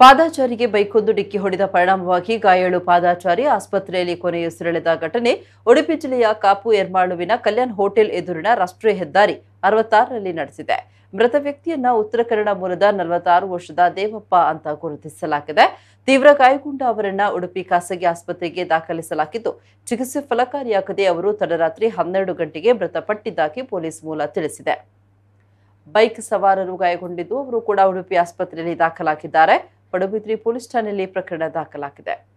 ಪಾದಾಚಾರಿಗೆ ಬೈಕೊಂದು ಡಿಕ್ಕಿ ಹೊಡೆದ ಪರಿಣಾಮವಾಗಿ ಗಾಯಾಳು ಪಾದಾಚಾರಿ ಆಸ್ಪತ್ರೆಯಲ್ಲಿ ಕೊನೆಯುಸಿರೆಳೆದ ಘಟನೆ ಉಡುಪಿ ಜಿಲ್ಲೆಯ ಕಾಪು ಎರ್ಮಾಳುವಿನ ಕಲ್ಯಾಣ್ ಹೋಟೆಲ್ ಎದುರಿನ ರಾಷ್ಟ್ರೀಯ ಹೆದ್ದಾರಿ ಅರವತ್ತಾರರಲ್ಲಿ ನಡೆಸಿದೆ ಮೃತ ವ್ಯಕ್ತಿಯನ್ನ ಉತ್ತರ ಕನ್ನಡ ಮೂಲದ ನಲವತ್ತಾರು ವರ್ಷದ ದೇವಪ್ಪ ಅಂತ ಗುರುತಿಸಲಾಗಿದೆ ತೀವ್ರ ಗಾಯಗೊಂಡ ಅವರನ್ನ ಉಡುಪಿ ಖಾಸಗಿ ಆಸ್ಪತ್ರೆಗೆ ದಾಖಲಿಸಲಾಗಿದ್ದು ಚಿಕಿತ್ಸೆ ಫಲಕಾರಿಯಾಗದೆ ಅವರು ತಡರಾತ್ರಿ ಹನ್ನೆರಡು ಗಂಟೆಗೆ ಮೃತಪಟ್ಟಿದ್ದಾಗಿ ಪೊಲೀಸ್ ಮೂಲ ತಿಳಿಸಿದೆ ಬೈಕ್ ಸವಾರರು ಗಾಯಗೊಂಡಿದ್ದು ಅವರು ಕೂಡ ಉಡುಪಿ ಆಸ್ಪತ್ರೆಯಲ್ಲಿ ದಾಖಲಾಗಿದ್ದಾರೆ ಪಡುಬಿದ್ರಿ ಪೊಲೀಸ್ ಠಾಣೆಯಲ್ಲಿ ಪ್ರಕರಣ ದಾಖಲಾಗಿದೆ